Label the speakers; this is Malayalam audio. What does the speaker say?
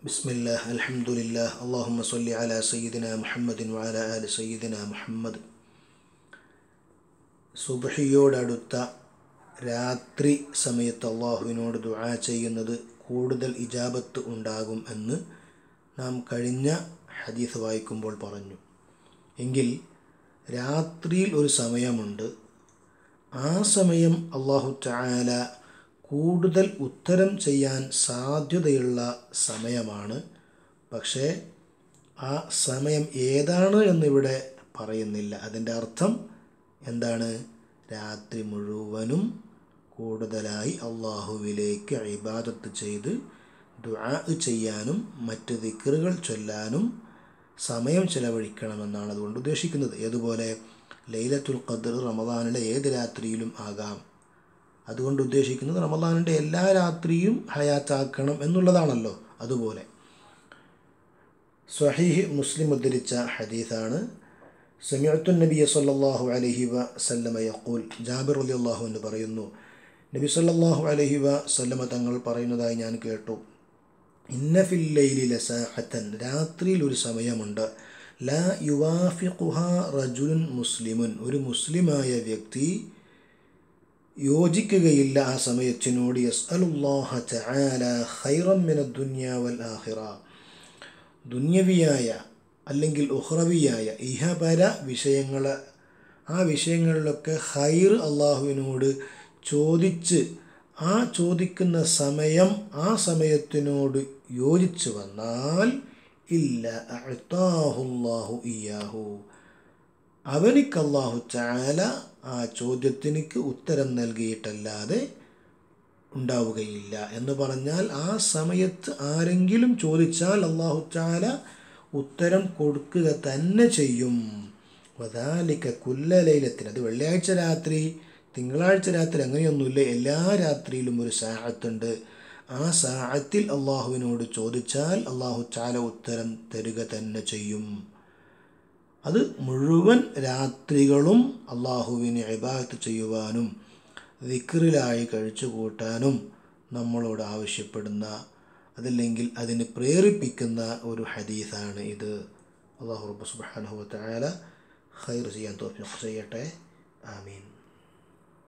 Speaker 1: بسم الله الحمد لله اللهم صل على سيدنا محمد وعلى آل سيدنا محمد സുബഹിയോടടുത്ത രാത്രി സമയത്ത് അള്ളാഹുവിനോട് ദുആ ചെയ്യുന്നത് കൂടുതൽ ഇജാബത്ത് ഉണ്ടാകും എന്ന് നാം കഴിഞ്ഞ ഹദീസ് വായിക്കുമ്പോൾ പറഞ്ഞു എങ്കിൽ രാത്രിയിൽ ഒരു സമയമുണ്ട് ആ സമയം അള്ളാഹു ചായാല കൂടുതൽ ഉത്തരം ചെയ്യാൻ സാധ്യതയുള്ള സമയമാണ് പക്ഷേ ആ സമയം ഏതാണ് എന്നിവിടെ പറയുന്നില്ല അതിൻ്റെ അർത്ഥം എന്താണ് രാത്രി മുഴുവനും കൂടുതലായി അള്ളാഹുവിലേക്ക് ഇബാദത്ത് ചെയ്ത് ദുആ ചെയ്യാനും മറ്റ് ദിക്റുകൾ ചൊല്ലാനും സമയം ചെലവഴിക്കണമെന്നാണ് അതുകൊണ്ട് ഉദ്ദേശിക്കുന്നത് ഏതുപോലെ ലൈലത്തുൽ ഖദർ റമദാനിലെ ഏത് രാത്രിയിലും ആകാം അതുകൊണ്ട് ഉദ്ദേശിക്കുന്നത് റമദാനിൻ്റെ എല്ലാ രാത്രിയും ഹയാത്താക്കണം എന്നുള്ളതാണല്ലോ അതുപോലെ സ്വഹീഹ് മുസ്ലിം ഉദ്ധരിച്ച ഹദീസാണ് സമയത്തു നബിയ സല്ലാഹു അലഹി വസല്ലമ യഖൂൽ ജാബിർ അലി അള്ളാഹു എന്ന് പറയുന്നു നബി സല്ലാഹു അലഹി വസല്ലമ തങ്ങൾ പറയുന്നതായി ഞാൻ കേട്ടു ഇന്നഫില്ലൈലി ലസാഹത്തൻ രാത്രിയിൽ ഒരു സമയമുണ്ട് ലാ യുവാഫിഖുഹ റജുലുൻ മുസ്ലിമുൻ ഒരു മുസ്ലിമായ വ്യക്തി യോജിക്കുകയില്ല ആ സമയത്തിനോട് യസ്അലുല്ലാഹ തആല ഖൈറം മിന ദുനിയ വൽ ആഖിറ ദുന്യവിയായ അല്ലെങ്കിൽ ഉഹ്റവിയായ ഇഹപര വിഷയങ്ങൾ ആ വിഷയങ്ങളിലൊക്കെ ഹൈർ അള്ളാഹുവിനോട് ചോദിച്ച് ആ ചോദിക്കുന്ന സമയം ആ സമയത്തിനോട് യോജിച്ച് വന്നാൽ ഇല്ല അഹുല്ലാഹു ഇയാഹു അവനിക്ക് അള്ളാഹു ചാല ആ ചോദ്യത്തിനിക്ക് ഉത്തരം നൽകിയിട്ടല്ലാതെ ഉണ്ടാവുകയില്ല എന്ന് പറഞ്ഞാൽ ആ സമയത്ത് ആരെങ്കിലും ചോദിച്ചാൽ അള്ളാഹു ചാല ഉത്തരം കൊടുക്കുക തന്നെ ചെയ്യും വതാലിക്ക കുല്ലലൈലത്തിന് അത് വെള്ളിയാഴ്ച രാത്രി തിങ്കളാഴ്ച രാത്രി അങ്ങനെയൊന്നുമില്ല എല്ലാ രാത്രിയിലും ഒരു സാഹത്തുണ്ട് ആ സാഹത്തിൽ അള്ളാഹുവിനോട് ചോദിച്ചാൽ അള്ളാഹു ചാല ഉത്തരം തരിക തന്നെ ചെയ്യും അത് മുഴുവൻ രാത്രികളും അള്ളാഹുവിനെ ഇബാദത്ത് ചെയ്യുവാനും വിക്റിലായി കഴിച്ചു കൂട്ടാനും നമ്മളോട് ആവശ്യപ്പെടുന്ന അതല്ലെങ്കിൽ അതിന് പ്രേരിപ്പിക്കുന്ന ഒരു ഹദീസാണ് ഇത് അള്ളാഹു റബ്ബ് സുബ്ഹാനഹു വ തആല ഖൈർ ചെയ്യാൻ തോഫിക്ക് ചെയ്യട്ടെ ആമീൻ